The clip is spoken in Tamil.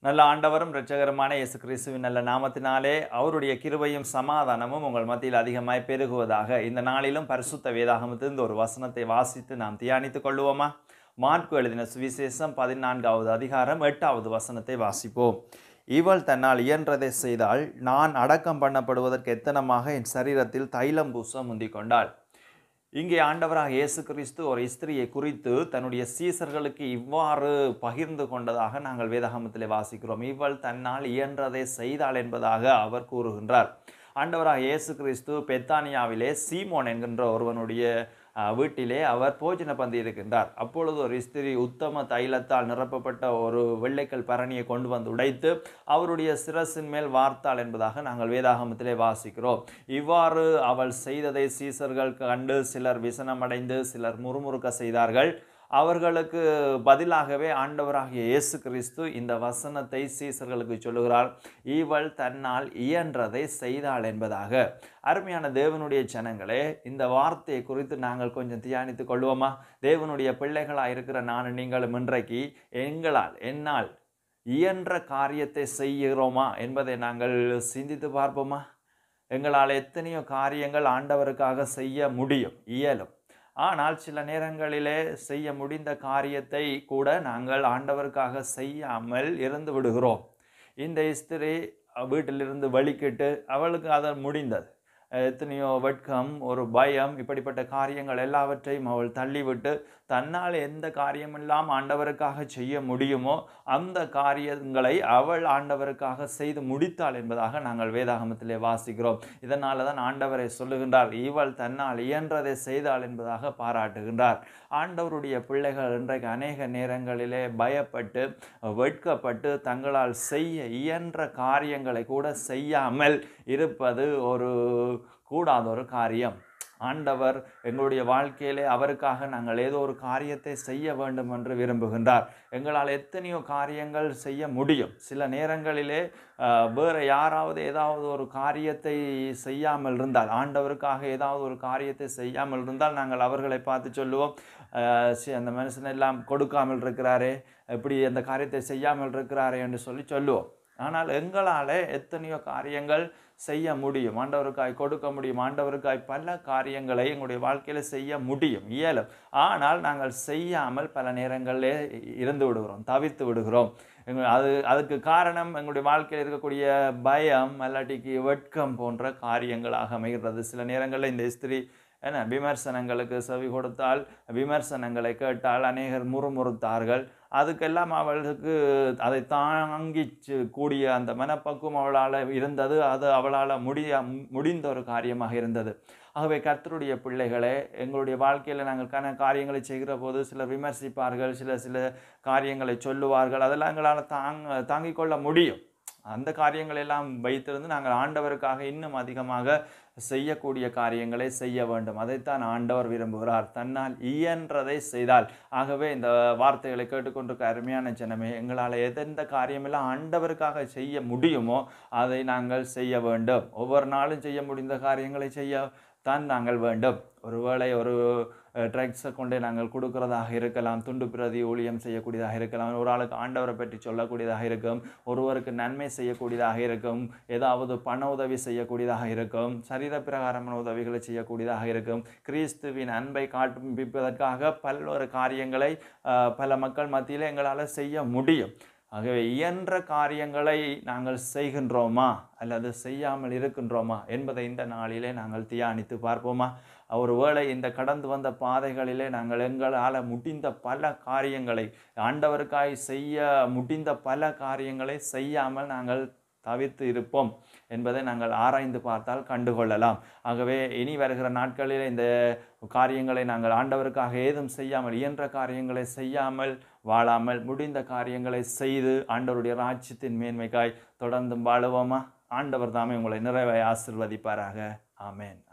நல்ல ஆண்டவரும் இரட்சகருமான இயேசு கிறிஸ்துவின் நல்ல நாமத்தினாலே அவருடைய கிருபையும் சமாதானமும் உங்கள் மத்தியில் அதிகமாய் பெருகுவதாக இந்த நாளிலும் பரிசுத்த வேதாகமத்திலிருந்து ஒரு வசனத்தை வாசித்து நாம் தியானித்துக் கொள்வோமா மார்க்கு எழுதின சுவிசேஷம் பதினான்காவது அதிகாரம் எட்டாவது வசனத்தை வாசிப்போம் இவள் தன்னால் இயன்றதை செய்தால் நான் அடக்கம் பண்ணப்படுவதற்கு எத்தனமாக என் சரீரத்தில் தைலம் பூச முந்திக் கொண்டாள் இங்கே ஆண்டவராக இயேசு கிறிஸ்து ஒரு ஸ்திரியை குறித்து தன்னுடைய சீசர்களுக்கு இவ்வாறு பகிர்ந்து கொண்டதாக நாங்கள் வேதாகமத்திலே வாசிக்கிறோம் இவள் தன்னால் இயன்றதை செய்தாள் என்பதாக அவர் கூறுகின்றார் ஆண்டவராக இயேசு கிறிஸ்து பெத்தானியாவிலே சீமோன் என்கின்ற ஒருவனுடைய அஹ், வீட்டிலே அவர் போஜன பந்தி இருக்கின்றார் அப்பொழுது ஒரு ஸ்திரீ உத்தம தைலத்தால் நிரப்பப்பட்ட ஒரு வெள்ளைக்கல் பரணியை கொண்டு வந்து உடைத்து அவருடைய சிரசின் மேல் வார்த்தாள் என்பதாக நாங்கள் வேதாகமத்திலே வாசிக்கிறோம் இவ்வாறு அவள் செய்ததை சீசர்கள் கண்டு சிலர் விசனமடைந்து சிலர் முறுமுறுக்க செய்தார்கள் அவர்களுக்கு பதிலாகவே ஆண்டவராகிய இயேசு கிறிஸ்து இந்த வசனத்தை சீசர்களுக்கு சொல்லுகிறார் இவள் தன்னால் இயன்றதை செய்தாள் என்பதாக அருமையான தேவனுடைய ஜனங்களே இந்த வார்த்தையை குறித்து நாங்கள் கொஞ்சம் தியானித்துக் கொள்வோமா தேவனுடைய பிள்ளைகளாக இருக்கிற நான் நீங்களும் இன்றைக்கு எங்களால் என்னால் இயன்ற காரியத்தை செய்கிறோமா என்பதை நாங்கள் சிந்தித்து பார்ப்போமா எங்களால் எத்தனையோ காரியங்கள் ஆண்டவருக்காக செய்ய முடியும் இயலும் ஆனால் சில நேரங்களிலே செய்ய முடிந்த காரியத்தை கூட நாங்கள் ஆண்டவருக்காக செய்யாமல் இருந்து விடுகிறோம் இந்த ஸ்திரீ வீட்டிலிருந்து வழிக்கிட்டு அவளுக்கு அது முடிந்தது எத்தனையோ வெட்கம் ஒரு பயம் இப்படிப்பட்ட காரியங்கள் எல்லாவற்றையும் அவள் தள்ளிவிட்டு தன்னால் எந்த காரியமெல்லாம் ஆண்டவருக்காக செய்ய முடியுமோ அந்த காரியங்களை அவள் ஆண்டவருக்காக செய்து முடித்தாள் என்பதாக நாங்கள் வேதாகமத்திலே வாசிக்கிறோம் இதனால தான் ஆண்டவரை சொல்லுகின்றார் இவள் தன்னால் இயன்றதை செய்தாள் என்பதாக பாராட்டுகின்றார் ஆண்டவருடைய பிள்ளைகள் இன்றைக்கு அநேக நேரங்களிலே பயப்பட்டு வெட்கப்பட்டு தங்களால் செய்ய இயன்ற காரியங்களை கூட செய்யாமல் இருப்பது ஒரு கூடாத ஒரு காரியம் ஆண்டவர் எங்களுடைய வாழ்க்கையிலே அவருக்காக நாங்கள் ஏதோ ஒரு காரியத்தை செய்ய வேண்டும் என்று விரும்புகின்றார் எங்களால் எத்தனையோ காரியங்கள் செய்ய முடியும் சில நேரங்களிலே ஆஹ், வேறு யாராவது ஏதாவது ஒரு காரியத்தை செய்யாமல் இருந்தால் ஆண்டவருக்காக ஏதாவது ஒரு காரியத்தை செய்யாமல் இருந்தால் நாங்கள் அவர்களை பார்த்து சொல்லுவோம் ஆஹ், சீ, அந்த மனுஷன் எல்லாம் கொடுக்காமல் இருக்கிறாரே இப்படி அந்த காரியத்தை செய்யாமல் இருக்கிறாரே என்று சொல்லி சொல்லுவோம் ஆனால் எங்களால் எத்தனையோ காரியங்கள் செய்ய முடியும் ஆண்டவருக்காய் கொடுக்க முடியும் ஆண்டவருக்காய் பல காரியங்களை எங்களுடைய வாழ்க்கையில் செய்ய முடியும் இயலும் ஆனால் நாங்கள் செய்யாமல் பல நேரங்களிலே இருந்து விடுகிறோம் தவிர்த்து விடுகிறோம் எங்க அது அதுக்கு காரணம் எங்களுடைய வாழ்க்கையில் இருக்கக்கூடிய பயம் அல்லாட்டிக்கு வெட்கம் போன்ற காரியங்களாக அமைகிறது சில நேரங்களில் இந்த ஸ்திரீ என்ன விமர்சனங்களுக்கு செவி கொடுத்தால் விமர்சனங்களை கேட்டால் அநேகர் முறுமுறுத்தார்கள் அதுக்கெல்லாம் அவளுக்கு அதை தாங்கி சு- கூடிய அந்த மனப்பக்குவம் அவளால் இருந்தது அது அவளால் முடிய முடிந்த ஒரு காரியமாக இருந்தது ஆகவே கர்த்தருடைய பிள்ளைகளே எங்களுடைய வாழ்க்கையில் நாங்கள் கன காரியங்களை செய்கிற போது சிலர் விமர்சிப்பார்கள் சில சில காரியங்களை சொல்லுவார்கள் அதெல்லாம் எங்களால் தாங்க தாங்கிக் கொள்ள முடியும் அந்த காரியங்களை எல்லாம் வைத்திருந்து நாங்கள் ஆண்டவருக்காக இன்னும் அதிகமாக செய்யக்கூடிய காரியங்களை செய்ய வேண்டும் அதைத்தான் ஆண்டவர் விரும்புகிறார் தன்னால் இயன்றதை செய்தால் ஆகவே இந்த வார்த்தைகளை கேட்டுக்கொண்டிருக்க அருமையான ஜனமே எங்களால் எதெந்த காரியமெல்லாம் ஆண்டவருக்காக செய்ய முடியுமோ அதை நாங்கள் செய்ய வேண்டும் ஒவ்வொரு நாளும் செய்ய முடிந்த காரியங்களை செய்ய தான் நாங்கள் வேண்டும் ஒருவேளை ஒரு ட்ரக்ஸை கொண்டு நாங்கள் கொடுக்கிறதாக இருக்கலாம் துண்டு பிரதி ஊழியம் செய்யக்கூடியதாக இருக்கலாம் ஒரு ஆளுக்கு ஆண்டவரை பற்றி சொல்லக்கூடியதாக இருக்கும் ஒருவருக்கு நன்மை செய்யக்கூடியதாக இருக்கும் ஏதாவது பண உதவி செய்யக்கூடியதாக இருக்கும் சரீர பிரகாரமான உதவிகளை செய்யக்கூடியதாக இருக்கும் கிறிஸ்துவின் அன்பை காண்பிப்பதற்காக பல்வேறு காரியங்களை அஹ், பல மக்கள் மத்தியில் எங்களால் செய்ய முடியும் ஆகவே இயன்ற காரியங்களை நாங்கள் செய்கின்றோமா அல்லது செய்யாமல் இருக்கின்றோமா என்பதை இந்த நாளிலே நாங்கள் தியானித்து பார்ப்போமா ஒருவேளை இந்த கடந்து வந்த பாதைகளிலே நாங்கள் எங்களால் முடிந்த பல காரியங்களை ஆண்டவருக்காய் செய்ய முடிந்த பல காரியங்களை செய்யாமல் நாங்கள் தவிர்த்து இருப்போம் என்பதை நாங்கள் ஆராய்ந்து பார்த்தால் கண்டுகொள்ளலாம் ஆகவே இனி வருகிற நாட்களில் இந்த காரியங்களை நாங்கள் ஆண்டவருக்காக ஏதும் செய்யாமல் இயன்ற காரியங்களை செய்யாமல் வாழாமல் முடிந்த காரியங்களை செய்து ஆண்டவருடைய ராஜ்யத்தின் மேன்மைக்காய் தொடர்ந்து வாழுவோமா ஆண்டவர் தாமே உங்களை நிறைவாய் ஆசிர்வதிப்பாராக ஆமென்